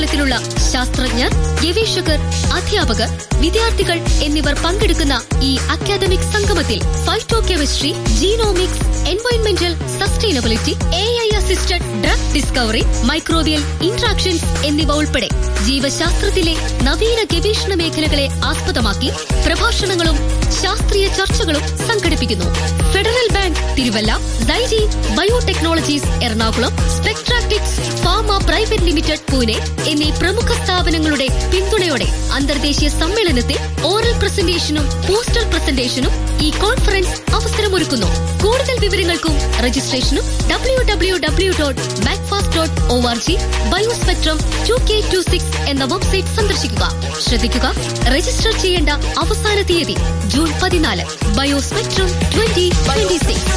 തലത്തിലുള്ള ശാസ്ത്രജ്ഞർ ഗവേഷകർ അധ്യാപകർ വിദ്യാർത്ഥികൾ എന്നിവർ പങ്കെടുക്കുന്ന ഈ അക്കാദമിക് സംഗമത്തിൽ ഫൈറ്റോ കെമിസ്ട്രി ജീനോമിക്സ് എൻവയോൺമെന്റൽ sustainability A I assisted drug discovery microbial interactions എന്നിവ ഉൾപ്പെടെ ജീവശാസ്ത്രത്തിലെ നവീന ഗവേഷണ മേഖലകളെ ആസ്പദമാക്കി പ്രഭാഷണങ്ങളും ശാസ്ത്രീയ ചർച്ചകളും സംഘടിപ്പിക്കുന്നു federal bank Thiruvalla Saiji biotechnologies Ernakulam spectratics pharma private limited Pune എന്നീ പ്രമുഖ സ്ഥാപനങ്ങളുടെ പിന്തുണയോടെ അന്തർദേശീയ സമ്മേളനത്തിൽ ഓറൽ പ്രസന്റേഷനും പോസ്റ്റർ പ്രസന്റേഷനും ഈ കോൺഫറൻസ് അവസരമൊരുക്കുന്നു കൂടുതൽ വിവരങ്ങൾക്കും രജിസ്ട്രേഷനും W W W dot MACFAST dot O R G biospectrum two K two six എന്ന വെബ്സൈറ്റ് സന്ദർശിക്കുക ശ്രദ്ധിക്കുക രജിസ്റ്റർ ചെയ്യേണ്ട അവസാന തീയതി ജൂൺ പതിനാല് biospectrum twenty twenty six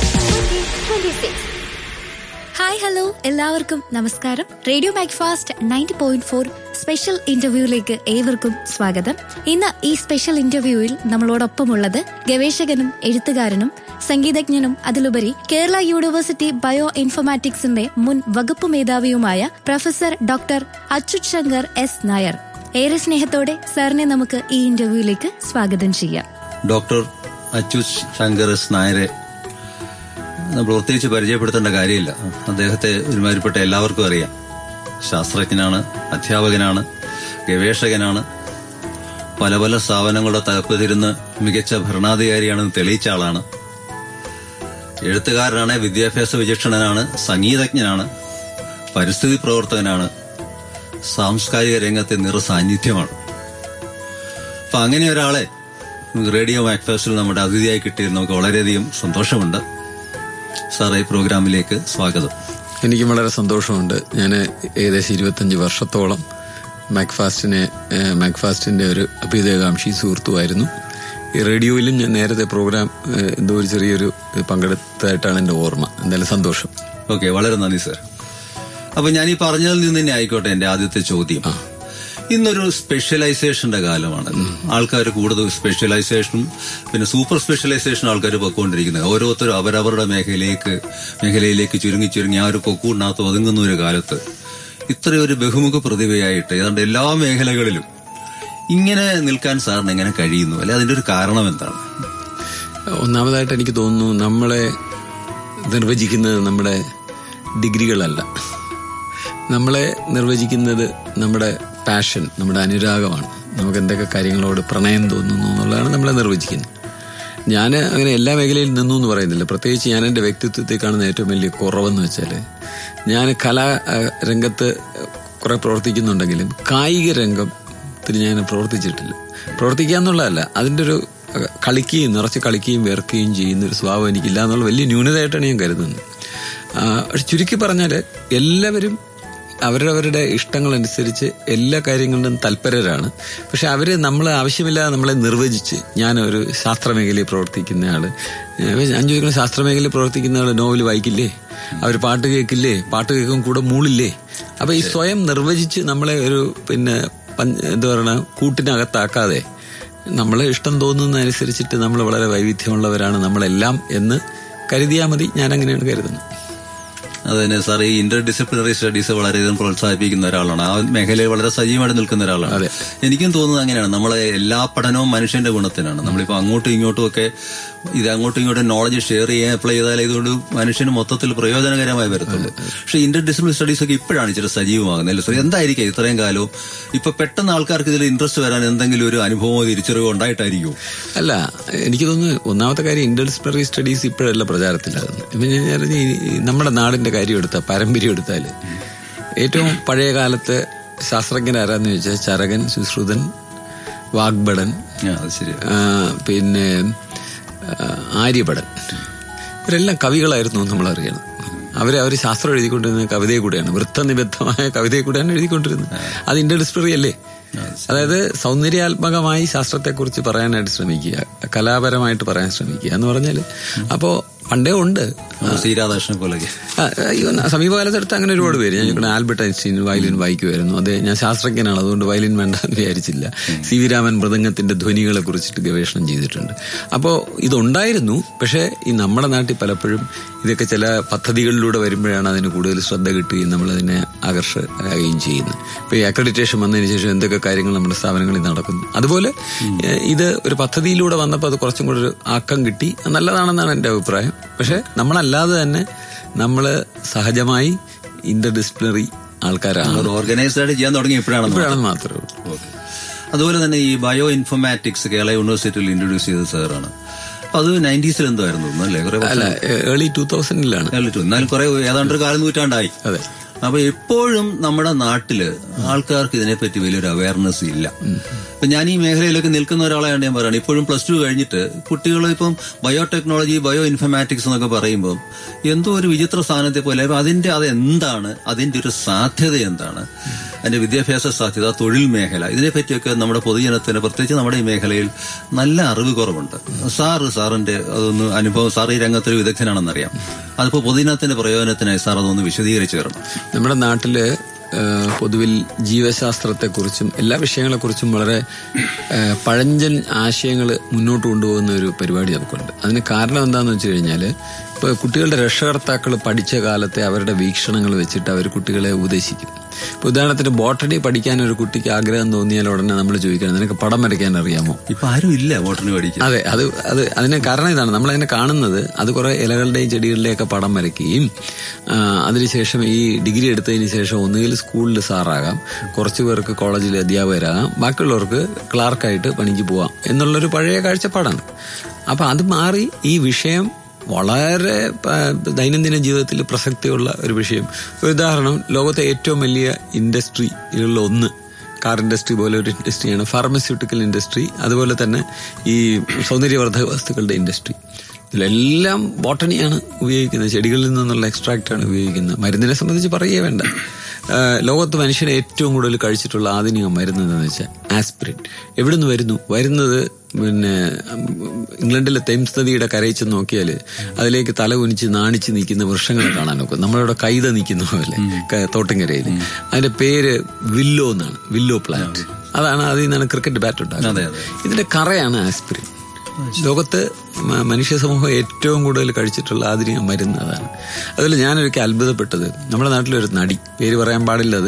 hi hello എല്ലാവർക്കും നമസ്കാരം radio MACFAST ninety point four special ഇന്റർവ്യൂവിലേക്ക് ഏവർക്കും സ്വാഗതം ഇന്ന് ഈ സ്പെഷ്യൽ ഇന്റർവ്യൂവിൽ നമ്മളോടൊപ്പമുള്ളത് ഗവേഷകനും എഴുത്തുകാരനും സംഗീതജ്ഞനും അതിലുപരി കേരള യൂണിവേഴ്സിറ്റി ബയോ ഇൻഫർമാറ്റിക്സിന്റെ മുൻ വകുപ്പ് മേധാവിയുമായ professor doctor Achyuth Shankar S Nair ഏറെ സ്നേഹത്തോടെ സാറിനെ നമുക്ക് ഈ ഇന്റർവ്യൂവിലേക്ക് സ്വാഗതം ചെയ്യാം ഡോക്ടർ അച്യുത് ശങ്കർ എസ് നായരെ നമ്മൾ പ്രത്യേകിച്ച് പരിചയപ്പെടുത്തേണ്ട കാര്യമില്ല അദ്ദേഹത്തെ ഒരുമാതിരിപ്പെട്ട എല്ലാവർക്കും അറിയാം ശാസ്ത്രജ്ഞനാണ് അധ്യാപകനാണ് ഗവേഷകനാണ് പല പല സ്ഥാപനങ്ങളുടെ തലപ്പത്തിരുന്ന് മികച്ച ഭരണാധികാരിയാണെന്ന് തെളിയിച്ച ആളാണ് എഴുത്തുകാരനാണ് വിദ്യാഭ്യാസ വിചക്ഷണനാണ് സംഗീതജ്ഞനാണ് പരിസ്ഥിതി പ്രവർത്തകനാണ് സാംസ്കാരിക രംഗത്തെ നിറസാന്നിധ്യമാണ് അപ്പൊ അങ്ങനെ ഒരാളെ റേഡിയോ മാക്ഫാസ്റ്റിൽ നമ്മുടെ അതിഥിയായി കിട്ടിയതിൽ നമുക്ക് വളരെയധികം സന്തോഷമുണ്ട് സാറേ ഈ പ്രോഗ്രാമിലേക്ക് സ്വാഗതം എനിക്കും വളരെ സന്തോഷമുണ്ട് ഞാൻ ഏകദേശം ഇരുപത്തഞ്ച് വർഷത്തോളം മാക്ഫാസ്റ്റിനെ ഏഹ്, മാക്ഫാസ്റ്റിന്റെ ഒരു അഭ്യുദയകാംക്ഷി സുഹൃത്തുമായിരുന്നു ഈ റേഡിയോയിലും ഞാൻ നേരത്തെ പ്രോഗ്രാം ഏഹ്, എന്തോ ഒരു ചെറിയൊരു പങ്കെടുത്തായിട്ടാണ് എന്റെ ഓർമ്മ എന്തായാലും സന്തോഷം ഓക്കെ വളരെ നന്ദി സർ അപ്പൊ ഞാൻ ഈ പറഞ്ഞതിൽ നിന്ന് തന്നെ ആയിക്കോട്ടെ എന്റെ ആദ്യത്തെ ചോദ്യം ഇന്നൊരു സ്പെഷ്യലൈസേഷന്റെ കാലമാണ് ആൾക്കാർ കൂടുതൽ സ്പെഷ്യലൈസേഷനും പിന്നെ സൂപ്പർ സ്പെഷ്യലൈസേഷൻ ആൾക്കാർ പൊക്കോണ്ടിരിക്കുന്നത് ഓരോരുത്തരും അവരവരുടെ മേഖലയിലേക്ക് മേഖലയിലേക്ക് ചുരുങ്ങി ചുരുങ്ങി ആ ഒരു കൊക്കൂടിനകത്ത് ഒതുങ്ങുന്ന ഒരു കാലത്ത് ഇത്രയൊരു ബഹുമുഖ പ്രതിഭയായിട്ട് ഏതാണ്ട് എല്ലാ മേഖലകളിലും ഇങ്ങനെ നിൽക്കാൻ സാറിന് എങ്ങനെ കഴിയുന്നു അല്ലെ അതിന്റെ ഒരു കാരണം എന്താണ് ഒന്നാമതായിട്ട് എനിക്ക് തോന്നുന്നു നമ്മളെ നിർവചിക്കുന്നത് നമ്മുടെ ഡിഗ്രികളല്ല നമ്മളെ നിർവചിക്കുന്നത് നമ്മുടെ പാഷൻ നമ്മുടെ അനുരാഗമാണ് നമുക്ക് എന്തൊക്കെ കാര്യങ്ങളോട് പ്രണയം തോന്നുന്നു എന്നുള്ളതാണ് നമ്മളെ നിർവചിക്കുന്നത് ഞാൻ അങ്ങനെ എല്ലാ മേഖലയിൽ നിന്നു എന്ന് പറയുന്നില്ല പ്രത്യേകിച്ച് ഞാൻ എൻ്റെ വ്യക്തിത്വത്തെ കാണുന്ന ഏറ്റവും വലിയ കുറവെന്ന് വെച്ചാൽ ഞാൻ കലാ അഹ്, രംഗത്ത് കുറെ പ്രവർത്തിക്കുന്നുണ്ടെങ്കിലും കായിക രംഗത്തിൽ ഞാൻ പ്രവർത്തിച്ചിട്ടില്ല പ്രവർത്തിക്കുക എന്നുള്ളതല്ല അതിൻ്റെ ഒരു അഹ്, കളിക്കുകയും നിറച്ച് കളിക്കുകയും വിയർക്കുകയും ചെയ്യുന്ന ഒരു സ്വഭാവം എനിക്കില്ല എന്നുള്ള വലിയ ന്യൂനതയായിട്ടാണ് ഞാൻ കരുതുന്നത് ആ, പക്ഷെ ചുരുക്കി പറഞ്ഞാൽ എല്ലാവരും അവരവരുടെ ഇഷ്ടങ്ങളനുസരിച്ച് എല്ലാ കാര്യങ്ങളിലും തൽപരരാണ് പക്ഷെ അവര് നമ്മൾ ആവശ്യമില്ലാതെ നമ്മളെ നിർവചിച്ച് ഞാൻ ഒരു ശാസ്ത്രമേഖലയിൽ പ്രവർത്തിക്കുന്ന ആള് ഏഹ് ഞാൻ ചോദിക്കുന്ന ശാസ്ത്രമേഖലയിൽ പ്രവർത്തിക്കുന്ന ആള് നോവൽ വായിക്കില്ലേ അവർ പാട്ട് കേൾക്കില്ലേ പാട്ട് കേൾക്കും കൂടെ മൂളില്ലേ അപ്പൊ ഈ സ്വയം നിർവചിച്ച് നമ്മളെ ഒരു പിന്നെ പഞ്ച- എന്താ പറയുക കൂട്ടിനകത്താക്കാതെ നമ്മളെ ഇഷ്ടം തോന്നുന്നതനുസരിച്ചിട്ട് നമ്മൾ വളരെ വൈവിധ്യമുള്ളവരാണ് നമ്മളെല്ലാം എന്ന് കരുതിയാൽ മതി ഞാൻ അങ്ങനെയാണ് കരുതുന്നത് അത് തന്നെ സാർ ഈ ഇന്റർ ഡിസിപ്ലിനറി സ്റ്റഡീസ് വളരെയധികം പ്രോത്സാഹിപ്പിക്കുന്ന ഒരാളാണ് ആ മേഖലയിൽ വളരെ സജീവമായിട്ട് നിൽക്കുന്ന ഒരാളാണ് അതെ. എനിക്കും തോന്നുന്നത് അങ്ങനെയാണ് നമ്മളെ എല്ലാ പഠനവും മനുഷ്യന്റെ ഗുണത്തിനാണ് നമ്മളിപ്പോ അങ്ങോട്ടും ഇങ്ങോട്ടും ഒക്കെ ഇത് അങ്ങോട്ടും ഇങ്ങോട്ടും നോളജ് ഷെയർ ചെയ്യാൻ അപ്ലൈ ചെയ്താൽ ഇതുകൊണ്ട് മനുഷ്യന് മൊത്തത്തിൽ പ്രയോജനകരമായി വരത്തുള്ളൂ പക്ഷെ ഇന്റർ ഡിസിപ്ലിൻ സ്റ്റഡീസ് ഒക്കെ ഇപ്പോഴാണ് ഇച്ചിരി സജീവമാകുന്നത് അല്ലേ സാർ എന്തായിരിക്കും ഇത്രയും കാലവും ഇപ്പൊ പെട്ടെന്ന് ആൾക്കാർക്ക് ഇതിൽ ഇൻട്രസ്റ്റ് വരാൻ എന്തെങ്കിലും ഒരു അനുഭവമോ തിരിച്ചറിവോ ഉണ്ടായിട്ടായിരിക്കും അല്ല എനിക്ക് തോന്നുന്നു ഒന്നാമത്തെ കാര്യം ഇന്റർഡിസിപ്ലിനറി സ്റ്റഡീസ് ഇപ്പോഴല്ല പ്രചാരത്തിലാകുന്നത് ഇപ്പൊ ഞാൻ പറഞ്ഞ ഈ നമ്മുടെ നാടിന്റെ കാര്യം എടുത്താൽ പാരമ്പര്യം എടുത്താൽ ഏറ്റവും പഴയ കാലത്തെ ശാസ്ത്രജ്ഞരാരാന്ന് ചോദിച്ചാൽ ചരകൻ സുശ്രുതൻ വാഗ്ഭടൻ ആ, അത് ശരി ആ, പിന്നെ ആ, ആര്യഭടൻ ഇവരെല്ലാം കവികളായിരുന്നു എന്ന് നമ്മൾ അറിയണം അവരെ അവർ ശാസ്ത്രം എഴുതിക്കൊണ്ടിരുന്നത് കവിതയെ കൂടെയാണ് വൃത്തനിബദ്ധമായ കവിതയെ കൂടെയാണ് എഴുതിക്കൊണ്ടിരുന്നത് അത് ഇന്റർഡിസിപ്ലിനറി അല്ലേ അതായത് സൗന്ദര്യാത്മകമായി ശാസ്ത്രത്തെക്കുറിച്ച് പറയാനായിട്ട് ശ്രമിക്കുക കലാപരമായിട്ട് പറയാൻ ശ്രമിക്കുക എന്ന് പറഞ്ഞാൽ അപ്പോ പണ്ടേ ഉണ്ട് സി രാധാകൃഷ്ണനെ പോലെയൊക്കെ ആ, അയ്യോ, ന- സമീപകാലത്തെടുത്ത് അങ്ങനെ ഒരുപാട് പേര് ഞാൻ ചോദിക്കണം ആൽബർട്ട് ഐൻസ്റ്റീൻ വയലിൻ വായിക്കുമായിരുന്നു അതെ ഞാൻ ശാസ്ത്രജ്ഞനാണ് അതുകൊണ്ട് വയലിൻ വേണ്ട എന്ന് വിചാരിച്ചില്ല സി വി രാമൻ മൃദംഗത്തിന്റെ ധ്വനികളെ കുറിച്ചിട്ട് ഗവേഷണം ചെയ്തിട്ടുണ്ട് അപ്പോൾ ഇതുണ്ടായിരുന്നു പക്ഷേ ഈ നമ്മുടെ നാട്ടിൽ പലപ്പോഴും ഇതൊക്കെ ചില പദ്ധതികളിലൂടെ വരുമ്പോഴാണ് അതിന് കൂടുതൽ ശ്രദ്ധ കിട്ടുകയും നമ്മളതിനെ ആകർഷകയും ചെയ്യുന്നത് ഇപ്പോൾ ഈ അക്രഡിറ്റേഷൻ വന്നതിന് ശേഷം എന്തൊക്കെ കാര്യങ്ങൾ നമ്മുടെ സ്ഥാപനങ്ങളിൽ നടക്കുന്നു അതുപോലെ ഏഹ്, ഇത് ഒരു പദ്ധതിയിലൂടെ വന്നപ്പോൾ അത് കുറച്ചും കൂടെ ഒരു ആക്കം കിട്ടി അത് നല്ലതാണെന്നാണ് എൻ്റെ അഭിപ്രായം പക്ഷെ നമ്മളല്ലാതെ തന്നെ നമ്മൾ സഹജമായി ഇന്റർ ഡിസിപ്ലിനറി ആൾക്കാരാണ് ഒരു ഓർഗനൈസ്ഡ് ആയിട്ട് ചെയ്യാൻ തുടങ്ങി ഇപ്പോഴാണ് ഇപ്പോഴാണെന്ന് മാത്രമേ ഉള്ളൂ ഓക്കെ. അതുപോലെ തന്നെ ഈ ബയോ ഇൻഫോമാറ്റിക്സ് കേരള യൂണിവേഴ്സിറ്റിയിൽ ഇൻട്രൊഡ്യൂസ് ചെയ്ത സാറാണ് അപ്പൊ അത് നയൻറ്റീസിൽ എന്തോ ആയിരുന്നു തോന്നുന്നു അല്ലേ കുറെ അല്ല ഏർലി ടൂ തൗസൻഡിലാണ് വർഷം എന്നാലും കുറെ ഏതാണ്ട് ഒരു കാലം നൂറ്റാണ്ടായി അതെ അപ്പൊ എപ്പോഴും നമ്മുടെ നാട്ടില് ആൾക്കാർക്ക് ഇതിനെപ്പറ്റി വലിയൊരു അവയർനെസ് ഇല്ല ഇപ്പൊ ഞാൻ ഈ മേഖലയിലൊക്കെ നിൽക്കുന്ന ഒരാളായാണ് ഞാൻ പറയുന്നത് ഇപ്പോഴും പ്ലസ് ടു കഴിഞ്ഞിട്ട് കുട്ടികൾ ഇപ്പം ബയോടെക്നോളജി ബയോ ഇൻഫർമാറ്റിക്സ് എന്നൊക്കെ പറയുമ്പോൾ എന്തോ ഒരു വിചിത്ര സ്ഥാനത്തെ പോലെ അപ്പൊ അതിന്റെ അത് എന്താണ് അതിന്റെ ഒരു സാധ്യത എന്താണ് അതിന്റെ വിദ്യാഭ്യാസ സാധ്യത തൊഴിൽ മേഖല ഇതിനെപ്പറ്റിയൊക്കെ നമ്മുടെ പൊതുജനത്തിന് പ്രത്യേകിച്ച് നമ്മുടെ ഈ മേഖലയിൽ നല്ല അറിവ് കുറവുണ്ട് സാറ് സാറിന്റെ അതൊന്ന് അനുഭവം സാർ ഈ രംഗത്തൊരു വിദഗ്ധനാണെന്നറിയാം അതിപ്പോ പൊതുജനത്തിന്റെ പ്രയോജനത്തിനായി സാർ അതൊന്ന് വിശദീകരിച്ചു തരണം നമ്മുടെ നാട്ടില് ഏഹ്, പൊതുവിൽ ജീവശാസ്ത്രത്തെക്കുറിച്ചും എല്ലാ വിഷയങ്ങളെക്കുറിച്ചും വളരെ ഏഹ്, പഴഞ്ചൻ ആശയങ്ങൾ മുന്നോട്ട് കൊണ്ടുപോകുന്ന ഒരു പരിപാടി നമുക്കുണ്ട് അതിന് കാരണം എന്താണെന്ന് വെച്ച് കഴിഞ്ഞാൽ ഇപ്പോൾ കുട്ടികളുടെ രക്ഷകർത്താക്കൾ പഠിച്ച കാലത്തെ അവരുടെ വീക്ഷണങ്ങൾ വെച്ചിട്ട് അവർ കുട്ടികളെ ഉപദേശിക്കും ഇപ്പോൾ ഉദാഹരണത്തിന് ബോട്ടണി പഠിക്കാൻ ഒരു കുട്ടിക്ക് ആഗ്രഹം തോന്നിയാൽ ഉടനെ നമ്മൾ ചോദിക്കണം നിനക്ക് പടം വരയ്ക്കാൻ അറിയാമോ ഇപ്പൊ ആരും ഇല്ല വോട്ടിന് പഠിക്കാൻ അതെ അത് അത് അതിന് കാരണം ഇതാണ് നമ്മൾ അതിനെ കാണുന്നത് അത് കുറെ ഇലകളുടെയും ചെടികളുടെയും ഒക്കെ പടം വരയ്ക്കുകയും ആ, അതിനുശേഷം ഈ ഡിഗ്രി എടുത്തതിന് ശേഷം ഒന്നുകിൽ സ്കൂളിൽ സാറാകാം കുറച്ചു പേർക്ക് കോളേജിൽ അധ്യാപകരാകാം ബാക്കിയുള്ളവർക്ക് ക്ലാർക്കായിട്ട് പണിക്ക് പോവാം എന്നുള്ളൊരു പഴയ കാഴ്ചപ്പാടാണ് അപ്പൊ അത് മാറി ഈ വിഷയം വളരെ പ- ദൈനംദിന ജീവിതത്തിൽ പ്രസക്തിയുള്ള ഒരു വിഷയം ഒരു ഉദാഹരണം ലോകത്തെ ഏറ്റവും വലിയ ഇൻഡസ്ട്രികളിൽ ഒന്ന് കാർ ഇൻഡസ്ട്രി പോലെ ഒരു ഇൻഡസ്ട്രിയാണ് ഫാർമസ്യൂട്ടിക്കൽ ഇൻഡസ്ട്രി അതുപോലെ തന്നെ ഈ സൗന്ദര്യവർദ്ധക വസ്തുക്കളുടെ ഇൻഡസ്ട്രി ഇതിലെല്ലാം ബോട്ടണിയാണ് ഉപയോഗിക്കുന്നത് ചെടികളിൽ നിന്നുള്ള എക്സ്ട്രാക്റ്റ് ആണ് ഉപയോഗിക്കുന്നത് മരുന്നിനെ സംബന്ധിച്ച് പറയേ വേണ്ട ആ, ലോകത്ത് മനുഷ്യനെ ഏറ്റവും കൂടുതൽ കഴിച്ചിട്ടുള്ള ആധുനിക മരുന്ന് എന്താണെന്ന് വെച്ചാൽ ആസ്പിരിൻ എവിടെ നിന്ന് വരുന്നു വരുന്നത് പിന്നെ ഉം, ഇംഗ്ലണ്ടിലെ തെംസ് നദിയുടെ കരയിൽ ചെന്ന് നോക്കിയാൽ അതിലേക്ക് തല കുനിച്ച് നാണിച്ച് നിൽക്കുന്ന വൃക്ഷങ്ങളെ കാണാൻ നോക്കും നമ്മളിവിടെ കൈത നിൽക്കുന്ന പോലെ ക- തോട്ടങ്കരയിൽ അതിന്റെ പേര് വില്ലോ എന്നാണ് വില്ലോ പ്ലാന്റ് അതാണ് അതിൽ നിന്നാണ് ക്രിക്കറ്റ് ബാറ്റ് അതെ, ഉണ്ടാകുന്നത് അതെ. ഇതിന്റെ കറയാണ് ആസ്പിരിൻ ലോകത്ത് മ- മനുഷ്യ സമൂഹം ഏറ്റവും കൂടുതൽ കഴിച്ചിട്ടുള്ള ആധുനിക മരുന്ന് അതാണ് അതുപോലെ ഞാനൊരിക്കൽ അത്ഭുതപ്പെട്ടത് നമ്മുടെ നാട്ടിലൊരു നടി പേര് പറയാൻ പാടില്ലത്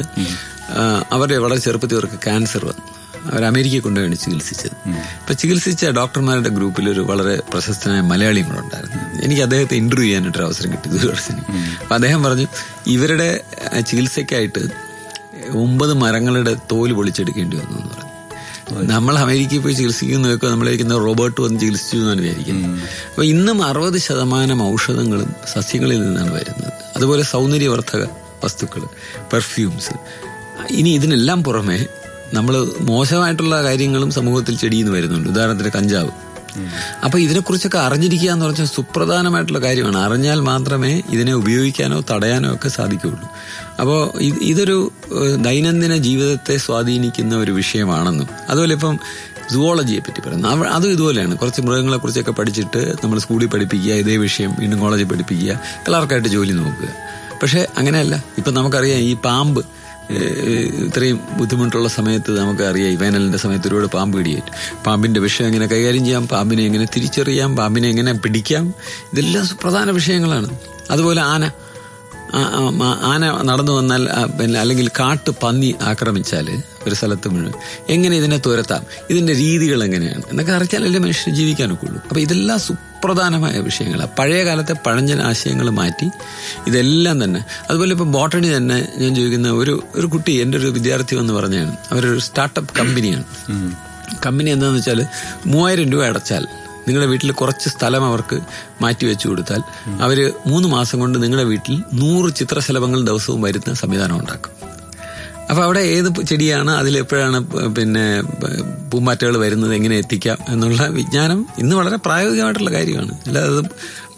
അവരുടെ വളരെ ചെറുപ്പത്തിൽ അവർക്ക് ക്യാൻസർ വന്നു അവർ അമേരിക്കയിൽ കൊണ്ടുപോയാണ് ചികിത്സിച്ചത് അപ്പൊ ചികിത്സിച്ച ഡോക്ടർമാരുടെ ഗ്രൂപ്പിൽ ഒരു വളരെ പ്രശസ്തനായ മലയാളിയും കൂടെ ഉണ്ടായിരുന്നു എനിക്ക് അദ്ദേഹത്തെ ഇന്റർവ്യൂ ചെയ്യാനായിട്ടൊരു അവസരം കിട്ടി ദൂരദർശന് അപ്പൊ അദ്ദേഹം പറഞ്ഞു ഇവരുടെ ആ, ചികിത്സയ്ക്കായിട്ട് ഒമ്പത് മരങ്ങളുടെ തോല് പൊളിച്ചെടുക്കേണ്ടി വന്നു എന്ന് പറഞ്ഞു നമ്മൾ അമേരിക്കയിൽ പോയി ചികിത്സിക്കുന്നതൊക്കെ നമ്മളിരിക്കുന്ന റോബോട്ട് വന്ന് ചികിത്സിച്ചു എന്നാണ് വിചാരിക്കുന്നത് അപ്പൊ ഇന്നും അറുപത് ശതമാനം ഔഷധങ്ങളും സസ്യങ്ങളിൽ നിന്നാണ് വരുന്നത് അതുപോലെ സൗന്ദര്യവർദ്ധക വസ്തുക്കൾ പെർഫ്യൂംസ് ഇനി ഇതിനെല്ലാം പുറമെ നമ്മൾ മോശമായിട്ടുള്ള കാര്യങ്ങളും സമൂഹത്തിൽ ചെടിയിൽ നിന്ന് വരുന്നുണ്ട് ഉദാഹരണത്തിന് കഞ്ചാവ് അപ്പൊ ഇതിനെക്കുറിച്ചൊക്കെ അറിഞ്ഞിരിക്കുക എന്ന് പറഞ്ഞാൽ സുപ്രധാനമായിട്ടുള്ള കാര്യമാണ് അറിഞ്ഞാൽ മാത്രമേ ഇതിനെ ഉപയോഗിക്കാനോ തടയാനോ ഒക്കെ സാധിക്കുകയുള്ളൂ അപ്പോൾ ഇതൊരു ഏഹ്, ദൈനംദിന ജീവിതത്തെ സ്വാധീനിക്കുന്ന ഒരു വിഷയമാണെന്നും അതുപോലെ ഇപ്പം സുവോളജിയെ പറ്റി പറയുന്നത് അവ- അതും ഇതുപോലെയാണ് കുറച്ച് മൃഗങ്ങളെ കുറിച്ചൊക്കെ പഠിച്ചിട്ട് നമ്മൾ സ്കൂളിൽ പഠിപ്പിക്കുക ഇതേ വിഷയം വീണ്ടും കോളേജിൽ പഠിപ്പിക്കുക ക്ലാർക്കായിട്ട് ജോലി നോക്കുക പക്ഷെ അങ്ങനെയല്ല ഇപ്പം നമുക്കറിയാം ഈ പാമ്പ് ഏഹ് ഇത്രയും ബുദ്ധിമുട്ടുള്ള സമയത്ത് നമുക്കറിയാം ഈ വേനലിന്റെ സമയത്ത് ഒരുപാട് പാമ്പ് പിടിയേറ്റു പാമ്പിന്റെ വിഷയം എങ്ങനെ കൈകാര്യം ചെയ്യാം പാമ്പിനെ എങ്ങനെ തിരിച്ചറിയാം പാമ്പിനെ എങ്ങനെ പിടിക്കാം ഇതെല്ലാം പ്രധാന വിഷയങ്ങളാണ് അതുപോലെ ആന ആ- ആ- ആ- ആന നടന്നു വന്നാൽ ആ, പിന്നെ അല്ലെങ്കിൽ കാട്ട് പന്നി ആക്രമിച്ചാൽ ഒരു സ്ഥലത്ത് മുഴുവൻ എങ്ങനെ ഇതിനെ തുരത്താം ഇതിന്റെ രീതികൾ എങ്ങനെയാണ് എന്നൊക്കെ അറിയിച്ചാലല്ലേ മനുഷ്യന് ജീവിക്കാനൊക്കെ ഉള്ളൂ അപ്പൊ ഇതെല്ലാം സുപ്രധാനമായ വിഷയങ്ങളാണ് പഴയ കാലത്തെ പഴഞ്ചൻ ആശയങ്ങൾ മാറ്റി ഇതെല്ലാം തന്നെ അതുപോലെ ഇപ്പൊ ബോട്ടണി തന്നെ ഞാൻ ചോദിക്കുന്ന ഒരു ഒരു കുട്ടി എൻ്റെ ഒരു വിദ്യാർത്ഥി എന്ന് പറഞ്ഞാണ് അവരൊരു സ്റ്റാർട്ടപ്പ് കമ്പനിയാണ് കമ്പനി എന്താണെന്ന് വെച്ചാൽ മൂവായിരം രൂപ അടച്ചാൽ നിങ്ങളുടെ വീട്ടിൽ കുറച്ച് സ്ഥലം അവർക്ക് മാറ്റി വെച്ചു കൊടുത്താൽ അവർ മൂന്ന് മാസം കൊണ്ട് നിങ്ങളുടെ വീട്ടിൽ നൂറ് ചിത്രശലഭങ്ങൾ ദിവസവും വരുന്ന സംവിധാനം ഉണ്ടാക്കും അപ്പൊ അവിടെ ഏത് ചെടിയാണ് അതിൽ എപ്പോഴാണ് പ- പിന്നെ പൂമ്പാറ്റകൾ വരുന്നത് എങ്ങനെ എത്തിക്കാം എന്നുള്ള വിജ്ഞാനം ഇന്ന് വളരെ പ്രായോഗികമായിട്ടുള്ള കാര്യമാണ് അല്ലാതെ അത്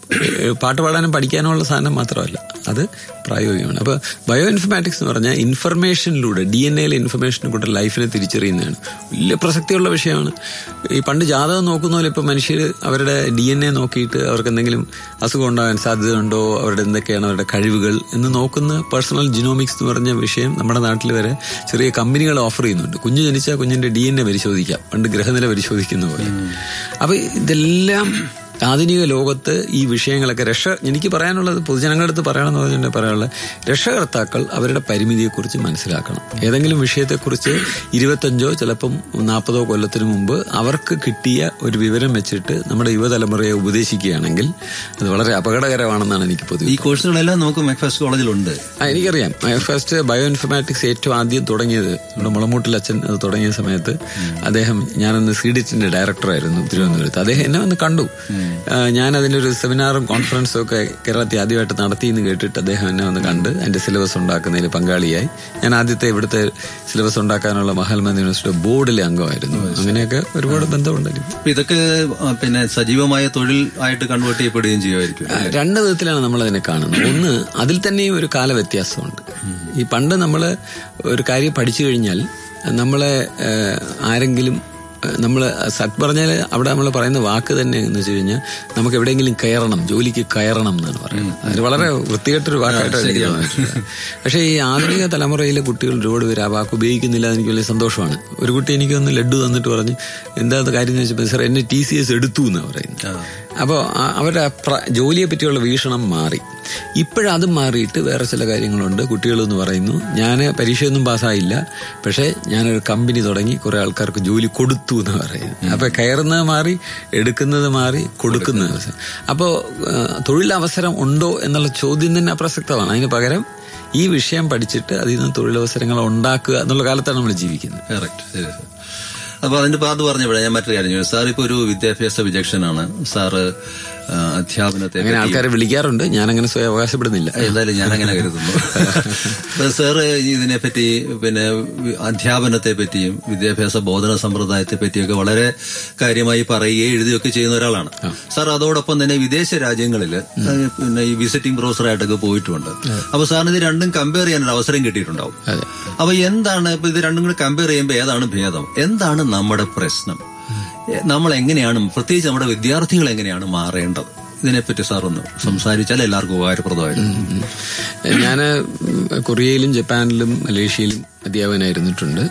ഏഹ് പാട്ട് പാടാനും പഠിക്കാനും ഉള്ള സാധനം മാത്രമല്ല അത് പ്രായോഗികമാണ് അപ്പൊ ബയോ ഇൻഫർമാറ്റിക്സ് എന്ന് പറഞ്ഞാൽ ഇൻഫർമേഷനിലൂടെ ഡി എൻ എയിലെ ഇൻഫർമേഷനെ കൂടെ ലൈഫിനെ തിരിച്ചറിയുന്നതാണ് വലിയ പ്രസക്തിയുള്ള വിഷയമാണ് ഈ പണ്ട് ജാതകം നോക്കുന്ന പോലെ ഇപ്പൊ മനുഷ്യർ അവരുടെ ഡി എൻ എ നോക്കിയിട്ട് അവർക്ക് എന്തെങ്കിലും അസുഖം ഉണ്ടാകാൻ സാധ്യതയുണ്ടോ അവരുടെ എന്തൊക്കെയാണ് അവരുടെ കഴിവുകൾ എന്ന് നോക്കുന്ന പേഴ്സണൽ ജിനോമിക്സ് എന്ന് പറഞ്ഞ വിഷയം നമ്മുടെ നാട്ടിൽ വരെ ചെറിയ കമ്പനികൾ ഓഫർ ചെയ്യുന്നുണ്ട് കുഞ്ഞ് ജനിച്ചാൽ കുഞ്ഞിന്റെ ഡി എൻ എ പരിശോധിക്കാം പണ്ട് ഗ്രഹനില പരിശോധിക്കുന്ന പോലെ അപ്പൊ ഇതെല്ലാം ആധുനിക ലോകത്ത് ഈ വിഷയങ്ങളൊക്കെ രക്ഷ എനിക്ക് പറയാനുള്ളത് പൊതുജനങ്ങളുടെ അടുത്ത് പറയണമെന്ന് പറഞ്ഞിട്ട് പറയാനുള്ളത് രക്ഷകർത്താക്കൾ അവരുടെ പരിമിതിയെക്കുറിച്ച് മനസ്സിലാക്കണം ഏതെങ്കിലും വിഷയത്തെക്കുറിച്ച് ഇരുപത്തഞ്ചോ ചിലപ്പം നാൽപ്പതോ കൊല്ലത്തിന് മുമ്പ് അവർക്ക് കിട്ടിയ ഒരു വിവരം വെച്ചിട്ട് നമ്മുടെ യുവതലമുറയെ ഉപദേശിക്കുകയാണെങ്കിൽ അത് വളരെ അപകടകരമാണെന്നാണ് എനിക്ക് പൊതുവെ ഈ കോഴ്സുകളെല്ലാം നമുക്ക് മെക്ഫാസ്റ്റ് കോളേജിലുണ്ട് ആ, എനിക്കറിയാം ഫസ്റ്റ് ബയോ ഇൻഫർമാറ്റിക്സ് ഏറ്റവും ആദ്യം തുടങ്ങിയത് നമ്മുടെ മുളമൂട്ടിൽ അച്ഛൻ അത് തുടങ്ങിയ സമയത്ത് അദ്ദേഹം ഞാനന്ന് സീഡിറ്റിന്റെ ഡയറക്ടറായിരുന്നു തിരുവനന്തപുരത്ത് അദ്ദേഹം എന്നെ വന്ന് കണ്ടു ആ, ഞാൻ അതിന്റെ ഒരു സെമിനാറും കോൺഫറൻസും ഒക്കെ കേരളത്തിൽ ആദ്യമായിട്ട് നടത്തി എന്ന് കേട്ടിട്ട് അദ്ദേഹം എന്നെ വന്ന് കണ്ട് അതിന്റെ സിലബസ് ഉണ്ടാക്കുന്നതിൽ പങ്കാളിയായി ഞാൻ ആദ്യത്തെ ഇവിടുത്തെ സിലബസ് ഉണ്ടാക്കാനുള്ള മഹാത്മാഗാന്ധി യൂണിവേഴ്സിറ്റി ബോർഡിലെ അംഗമായിരുന്നു അങ്ങനെയൊക്കെ ഒരുപാട് ബന്ധമുണ്ട് എനിക്ക്. അപ്പൊ ഇതൊക്കെ ആ, പിന്നെ സജീവമായ തൊഴിൽ ആയിട്ട് കൺവേർട്ട് ചെയ്യപ്പെടുകയും ചെയ്യുമായിരിക്കും ആ, രണ്ട് വിധത്തിലാണ് നമ്മൾ അതിനെ കാണുന്നത് ഒന്ന് അതിൽ തന്നെയും ഒരു കാല വ്യത്യാസമുണ്ട് ഈ പണ്ട് നമ്മൾ ഒരു കാര്യം പഠിച്ചു കഴിഞ്ഞാൽ നമ്മളെ ഏഹ്, ആരെങ്കിലും നമ്മൾ സത് പറഞ്ഞാൽ അവിടെ നമ്മൾ പറയുന്ന വാക്ക് തന്നെ എന്ന് വെച്ച് കഴിഞ്ഞാൽ നമുക്ക് എവിടെയെങ്കിലും കയറണം ജോലിക്ക് കയറണം എന്നാണ് പറയുന്നത് അത് വളരെ വൃത്തികെട്ടൊരു വാക്കായിട്ട് എനിക്ക് തോന്നിയിട്ടുണ്ട് പക്ഷേ ഈ ആധുനിക തലമുറയിലെ കുട്ടികൾ ഒരുപാട് പേര് ആ വാക്ക് ഉപയോഗിക്കുന്നില്ല എന്ന് എനിക്ക് വലിയ സന്തോഷമാണ് ഒരു കുട്ടി എനിക്ക് ഒന്ന് ലഡു തന്നിട്ട് പറഞ്ഞു എന്താ അത് കാര്യം എന്ന് വെച്ചപ്പോൾ സാർ എന്നെ ടി സി എസ് എടുത്തു എന്നാണ് പറയുന്നത് അപ്പോൾ അവരുടെ പ്ര- ജോലിയെ പറ്റിയുള്ള വീക്ഷണം മാറി ഇപ്പോഴതും മാറിയിട്ട് വേറെ ചില കാര്യങ്ങളുണ്ട് കുട്ടികളെന്ന് പറയുന്നു ഞാൻ പരീക്ഷയൊന്നും പാസ്സായില്ല പക്ഷേ ഞാനൊരു കമ്പനി തുടങ്ങി കുറെ ആൾക്കാർക്ക് ജോലി കൊടുത്തു എന്ന് പറയുന്നത് അപ്പൊ കയറുന്നത് മാറി എടുക്കുന്നത് മാറി കൊടുക്കുന്നത് മാറി. അപ്പോ ആ, തൊഴിലവസരം ഉണ്ടോ എന്നുള്ള ചോദ്യം തന്നെ അപ്രസക്തമാണ് അതിന് പകരം ഈ വിഷയം പഠിച്ചിട്ട് അതിൽ നിന്ന് തൊഴിലവസരങ്ങൾ ഉണ്ടാക്കുക എന്നുള്ള കാലത്താണ് നമ്മൾ ജീവിക്കുന്നത് കറക്റ്റ് ശരി സാർ അപ്പൊ അതിന്റെ പാത് പറഞ്ഞപ്പോഴേ ഞാൻ മറ്റൊരു കാര്യം ചോദിച്ചു സാർ ഇപ്പൊ ഒരു വിദ്യാഭ്യാസ വിചക്ഷനാണ് സാറ് ആ, അധ്യാപനത്തെ അങ്ങനെ പറ്റി- ആൾക്കാരെ വിളിക്കാറുണ്ട് ഞാനങ്ങനെ സ്വയം അവകാശപ്പെടുന്നില്ല എന്തായാലും ഞാൻ അങ്ങനെ കരുതുന്നു അപ്പൊ സാറ് ഇതിനെപ്പറ്റി പിന്നെ വി- അധ്യാപനത്തെ പറ്റിയും വിദ്യാഭ്യാസ ബോധന സമ്പ്രദായത്തെ പറ്റിയൊക്കെ വളരെ കാര്യമായി പറയുകയും എഴുതുകയൊക്കെ ചെയ്യുന്ന ഒരാളാണ് സാർ അതോടൊപ്പം തന്നെ വിദേശ രാജ്യങ്ങളിൽ പിന്നെ ഈ വിസിറ്റിംഗ് പ്രൊഫസറായിട്ടൊക്കെ പോയിട്ടുമുണ്ട് അപ്പൊ സാറിന് ഇത് രണ്ടും കമ്പയർ ചെയ്യാൻ ഒരു അവസരം കിട്ടിയിട്ടുണ്ടാവും അതെ. അപ്പൊ എന്താണ് ഇപ്പൊ ഇത് രണ്ടും കൂടെ കമ്പയർ ചെയ്യുമ്പോൾ ഏതാണ് ഭേദം എന്താണ് നമ്മുടെ പ്രശ്നം എ- നമ്മൾ എങ്ങനെയാണ് പ്രത്യേകിച്ച് നമ്മുടെ വിദ്യാർത്ഥികൾ എങ്ങനെയാണ് മാറേണ്ടത് ഇതിനെപ്പറ്റി സാർ ഒന്ന് സംസാരിച്ചാൽ എല്ലാവർക്കും ഉപകാരപ്രദമായിരുന്നു ഞാൻ കൊറിയയിലും ജപ്പാനിലും മലേഷ്യയിലും അധ്യാപകനായിരുന്നിട്ടുണ്ട്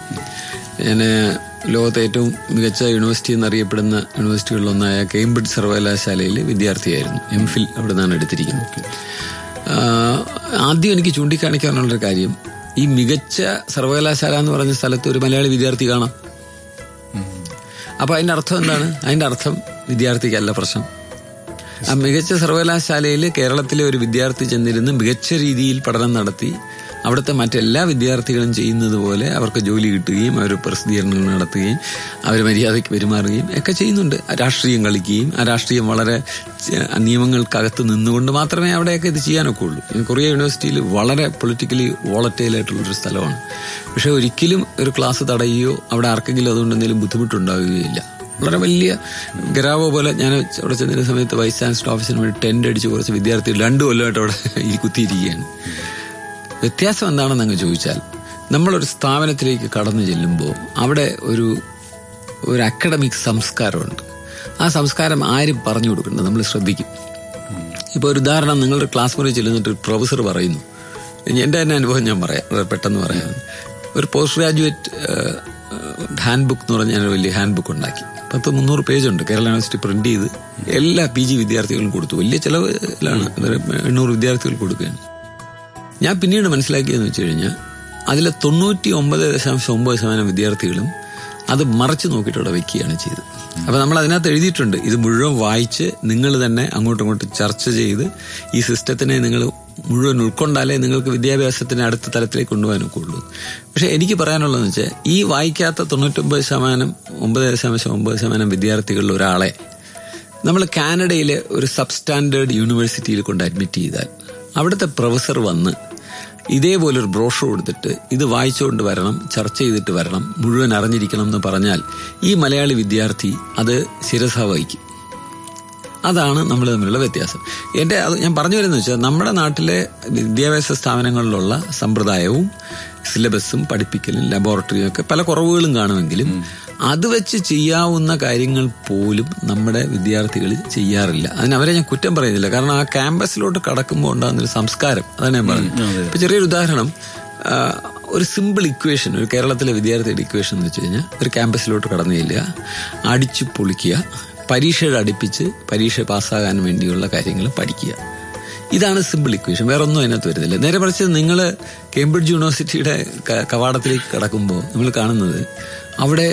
ഞാൻ ലോകത്തെ ഏറ്റവും മികച്ച യൂണിവേഴ്സിറ്റി എന്നറിയപ്പെടുന്ന യൂണിവേഴ്സിറ്റികളിലൊന്നായ കേംബ്രിഡ്ജ് സർവകലാശാലയിൽ വിദ്യാർത്ഥിയായിരുന്നു എം ഫിൽ അവിടെ നിന്നാണ് എടുത്തിരിക്കുന്നത് ആഹ് ആദ്യം എനിക്ക് ചൂണ്ടിക്കാണിക്കാനുള്ളൊരു കാര്യം ഈ മികച്ച സർവകലാശാല എന്ന് പറഞ്ഞ സ്ഥലത്ത് ഒരു മലയാളി വിദ്യാർത്ഥി കാണാം അപ്പൊ അതിന്റെ അർത്ഥം എന്താണ് അതിന്റെ അർത്ഥം വിദ്യാർത്ഥിക്കല്ല പ്രശ്നം ആ മികച്ച സർവകലാശാലയിൽ കേരളത്തിലെ ഒരു വിദ്യാർത്ഥി ചെന്നിരുന്ന് മികച്ച രീതിയിൽ പഠനം നടത്തി അവിടുത്തെ മറ്റെല്ലാ വിദ്യാർത്ഥികളും ചെയ്യുന്നത് പോലെ അവർക്ക് ജോലി കിട്ടുകയും അവർ പ്രസിദ്ധീകരണങ്ങൾ നടത്തുകയും അവർ മര്യാദയ്ക്ക് പെരുമാറുകയും ഒക്കെ ചെയ്യുന്നുണ്ട് രാഷ്ട്രീയം കളിക്കുകയും ആ രാഷ്ട്രീയം വളരെ ച- നിയമങ്ങൾക്കകത്ത് നിന്നുകൊണ്ട് മാത്രമേ അവിടെയൊക്കെ ഇത് ചെയ്യാനൊക്കെ ഉള്ളൂ ഈ കൊറിയ യൂണിവേഴ്സിറ്റിയിൽ വളരെ പൊളിറ്റിക്കലി വോളറ്റൈൽ ആയിട്ടുള്ളൊരു സ്ഥലമാണ് പക്ഷെ ഒരിക്കലും ഒരു ക്ലാസ് തടയുകയോ അവിടെ ആർക്കെങ്കിലും അതുകൊണ്ട് എന്തെങ്കിലും ബുദ്ധിമുട്ടുണ്ടാവുകയില്ല വളരെ വലിയ ഗരാവോ പോലെ ഞാൻ അവിടെ ചെന്നിരുന്ന സമയത്ത് വൈസ് ചാൻസലർ ഓഫീസിന് വേണ്ടി ടെന്റ് അടിച്ച് കുറച്ച് വിദ്യാർത്ഥികൾ രണ്ടു കൊല്ലമായിട്ട് അവിടെ ഈ കുത്തിയിരിക്കുകയാണ് വ്യത്യാസം എന്താണെന്ന് അങ്ങ് ചോദിച്ചാൽ നമ്മളൊരു സ്ഥാപനത്തിലേക്ക് കടന്നു ചെല്ലുമ്പോൾ അവിടെ ഒരു ഒരു അക്കാഡമിക് സംസ്കാരമുണ്ട് ആ സംസ്കാരം ആരും പറഞ്ഞു കൊടുക്കേണ്ടത് നമ്മൾ ശ്രദ്ധിക്കും ഇപ്പോൾ ഒരു ഉദാഹരണം നിങ്ങളുടെ ക്ലാസ് മുറിയിൽ ചെല്ലുന്നിട്ട് ഒരു പ്രൊഫസർ പറയുന്നു എൻ്റെ തന്നെ അനുഭവം ഞാൻ പറയാം വളരെ പെട്ടെന്ന് പറയാം ഒരു പോസ്റ്റ് ഗ്രാജുവേറ്റ് ഹാൻഡ് ബുക്ക് എന്ന് പറഞ്ഞ ഞാനൊരു വലിയ ഹാൻഡ് ബുക്ക് ഉണ്ടാക്കി പത്ത് മുന്നൂറ് പേജുണ്ട് കേരള യൂണിവേഴ്സിറ്റി പ്രിന്റ് ചെയ്ത് എല്ലാ പി ജി വിദ്യാർത്ഥികളും കൊടുത്തു വലിയ ചിലവിലാണ് അതൊരു എണ്ണൂറ് വിദ്യാർത്ഥികൾ കൊടുക്കുകയാണ് ഞാൻ പിന്നീട് മനസ്സിലാക്കിയതെന്ന് വെച്ച് കഴിഞ്ഞാൽ അതിലെ തൊണ്ണൂറ്റി ഒമ്പത് ദശാംശം ഒമ്പത് ശതമാനം വിദ്യാർത്ഥികളും അത് മറച്ചു നോക്കിയിട്ട് അവിടെ വെക്കുകയാണ് ചെയ്തത് അപ്പൊ നമ്മൾ അതിനകത്ത് എഴുതിയിട്ടുണ്ട് ഇത് മുഴുവൻ വായിച്ച് നിങ്ങൾ തന്നെ അങ്ങോട്ടും ഇങ്ങോട്ടും ചർച്ച ചെയ്ത് ഈ സിസ്റ്റത്തിനെ നിങ്ങൾ മുഴുവൻ ഉൾക്കൊണ്ടാലേ നിങ്ങൾക്ക് വിദ്യാഭ്യാസത്തിന് അടുത്ത തലത്തിലേക്ക് കൊണ്ടുപോകാനൊക്കെ ഉള്ളൂ പക്ഷെ എനിക്ക് പറയാനുള്ളതെന്ന് വെച്ചാൽ ഈ വായിക്കാത്ത തൊണ്ണൂറ്റൊമ്പത് ശതമാനം ഒമ്പത് ദശാംശം ഒമ്പത് ശതമാനം വിദ്യാർത്ഥികളിൽ ഒരാളെ നമ്മൾ കാനഡയിലെ ഒരു സബ്സ്റ്റാൻഡേർഡ് യൂണിവേഴ്സിറ്റിയിൽ കൊണ്ട് അഡ്മിറ്റ് ചെയ്താൽ അവിടുത്തെ പ്രൊഫസർ വന്ന് ഇതേപോലെ ഒരു ബ്രോഷർ കൊടുത്തിട്ട് ഇത് വായിച്ചുകൊണ്ട് വരണം ചർച്ച ചെയ്തിട്ട് വരണം മുഴുവൻ അറിഞ്ഞിരിക്കണം എന്ന് പറഞ്ഞാൽ ഈ മലയാളി വിദ്യാർത്ഥി അത് ശിരസ വഹിക്കും അതാണ് നമ്മൾ തമ്മിലുള്ള വ്യത്യാസം എന്റെ അത് ഞാൻ പറഞ്ഞു വരുന്നത് വെച്ചാൽ നമ്മുടെ നാട്ടിലെ വിദ്യാഭ്യാസ സ്ഥാപനങ്ങളിലുള്ള സമ്പ്രദായവും സിലബസും പഠിപ്പിക്കലും ലബോറട്ടറിയും ഒക്കെ പല കുറവുകളും കാണുമെങ്കിലും അത് വെച്ച് ചെയ്യാവുന്ന കാര്യങ്ങൾ പോലും നമ്മുടെ വിദ്യാർത്ഥികൾ ചെയ്യാറില്ല അതിന് അവരെ ഞാൻ കുറ്റം പറയുന്നില്ല കാരണം ആ ക്യാമ്പസിലോട്ട് കടക്കുമ്പോൾ ഉണ്ടാകുന്നൊരു സംസ്കാരം അതാണ് ഞാൻ പറഞ്ഞത് ഇപ്പൊ ചെറിയൊരു ഉദാഹരണം ആ, ഒരു സിമ്പിൾ ഇക്വേഷൻ ഒരു കേരളത്തിലെ വിദ്യാർത്ഥിയുടെ ഇക്വേഷൻ എന്ന് വെച്ച് കഴിഞ്ഞാൽ ഒരു ക്യാമ്പസിലോട്ട് കടന്നു ചെല്ലുക അടിച്ചു പൊളിക്കുക പരീക്ഷകൾ അടുപ്പിച്ച് പരീക്ഷ പാസ്സാകാൻ വേണ്ടിയുള്ള കാര്യങ്ങൾ പഠിക്കുക ഇതാണ് സിമ്പിൾ ഇക്വേഷൻ വേറെ ഒന്നും അതിനകത്ത് വരുന്നില്ല നേരെ മറിച്ച് നിങ്ങൾ കേംബ്രിഡ്ജ് യൂണിവേഴ്സിറ്റിയുടെ ക- കവാടത്തിലേക്ക് കടക്കുമ്പോൾ നമ്മൾ കാണുന്നത് അവിടെ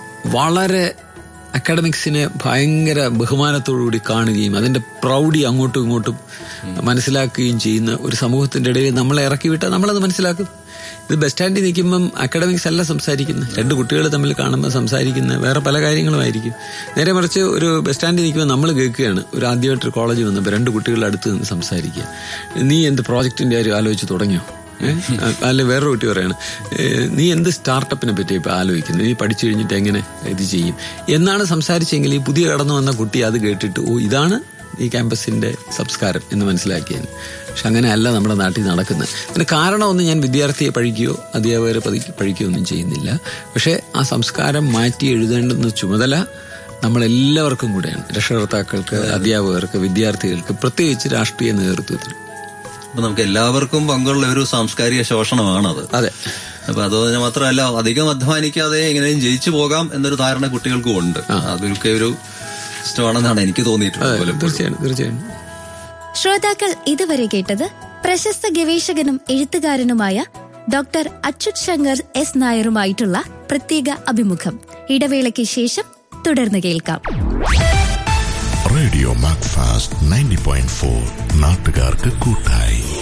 വളരെ അക്കാഡമിക്സിനെ ഭയങ്കര ബഹുമാനത്തോടുകൂടി കാണുകയും അതിന്റെ പ്രൗഢി അങ്ങോട്ടും ഇങ്ങോട്ടും മനസ്സിലാക്കുകയും ചെയ്യുന്ന ഒരു സമൂഹത്തിന്റെ ഇടയിൽ നമ്മളെ ഇറക്കി വിട്ടാൽ നമ്മളത് മനസ്സിലാക്കും ഇത് ബസ് സ്റ്റാൻഡിൽ നിൽക്കുമ്പം അക്കാഡമിക്സ് അല്ല സംസാരിക്കുന്നത് രണ്ട് കുട്ടികൾ തമ്മിൽ കാണുമ്പോൾ സംസാരിക്കുന്ന വേറെ പല കാര്യങ്ങളുമായിരിക്കും നേരെ മറിച്ച് ഒരു ബസ് സ്റ്റാൻഡിൽ നിൽക്കുമ്പോൾ നമ്മൾ കേൾക്കുകയാണ് ഒരു ആദ്യമായിട്ട് ഒരു കോളേജ് വന്നപ്പോൾ രണ്ട് കുട്ടികൾ അടുത്ത് നിന്ന് സംസാരിക്കുക നീ എന്ത് പ്രോജക്റ്റിന്റെ കാര്യം ആലോചിച്ച് തുടങ്ങിയോ ഏഹ്? അല്ല വേറൊരു കുട്ടി പറയാണ് ഏഹ്, നീ എന്ത് സ്റ്റാർട്ടപ്പിനെ പറ്റി ഇപ്പൊ ആലോചിക്കുന്നത് നീ പഠിച്ചു കഴിഞ്ഞിട്ട് എങ്ങനെ ഇത് ചെയ്യും എന്നാണ് സംസാരിച്ചെങ്കിൽ ഈ പുതിയ കടന്നു വന്ന കുട്ടി അത് കേട്ടിട്ട് ഓ ഇതാണ് ഈ ക്യാമ്പസിന്റെ സംസ്കാരം എന്ന് മനസ്സിലാക്കിയത് പക്ഷെ അങ്ങനെയല്ല നമ്മുടെ നാട്ടിൽ നടക്കുന്നത് അതിന് കാരണമൊന്നും ഞാൻ വിദ്യാർത്ഥിയെ പഴിക്കുകയോ അധ്യാപകരെ പതി- പഴിക്കുകയോ ഒന്നും ചെയ്യുന്നില്ല പക്ഷെ ആ സംസ്കാരം മാറ്റി എഴുതേണ്ടുന്ന ചുമതല നമ്മളെല്ലാവർക്കും കൂടെയാണ് രക്ഷകർത്താക്കൾക്ക് അധ്യാപകർക്ക് വിദ്യാർത്ഥികൾക്ക് പ്രത്യേകിച്ച് രാഷ്ട്രീയ നേതൃത്വത്തിന് അപ്പൊ നമുക്ക് എല്ലാവർക്കും പങ്കുള്ള ഒരു സാംസ്കാരിക ശോഷണമാണത് അതെ അപ്പൊ അത് മാത്രമല്ല അധികം അധ്വാനിക്കാതെ എങ്ങനെയും ജയിച്ചു പോകാം എന്നൊരു ധാരണ കുട്ടികൾക്കും ഉണ്ട് അതൊക്കെ ഒരു ഇഷ്ടമാണെന്നാണ് എനിക്ക് തോന്നിയിട്ടുള്ളത് പലപ്പോഴും. തീർച്ചയായും തീർച്ചയായും ശ്രോതാക്കൾ ഇതുവരെ കേട്ടത് പ്രശസ്ത ഗവേഷകനും എഴുത്തുകാരനുമായ ഡോക്ടർ അച്യുത് ശങ്കർ എസ് നായരുമായിട്ടുള്ള പ്രത്യേക അഭിമുഖം ഇടവേളയ്ക്ക് ശേഷം തുടർന്ന് കേൾക്കാം radio MACFAST ninety point four നാട്ടുകാർക്ക് കൂട്ടായി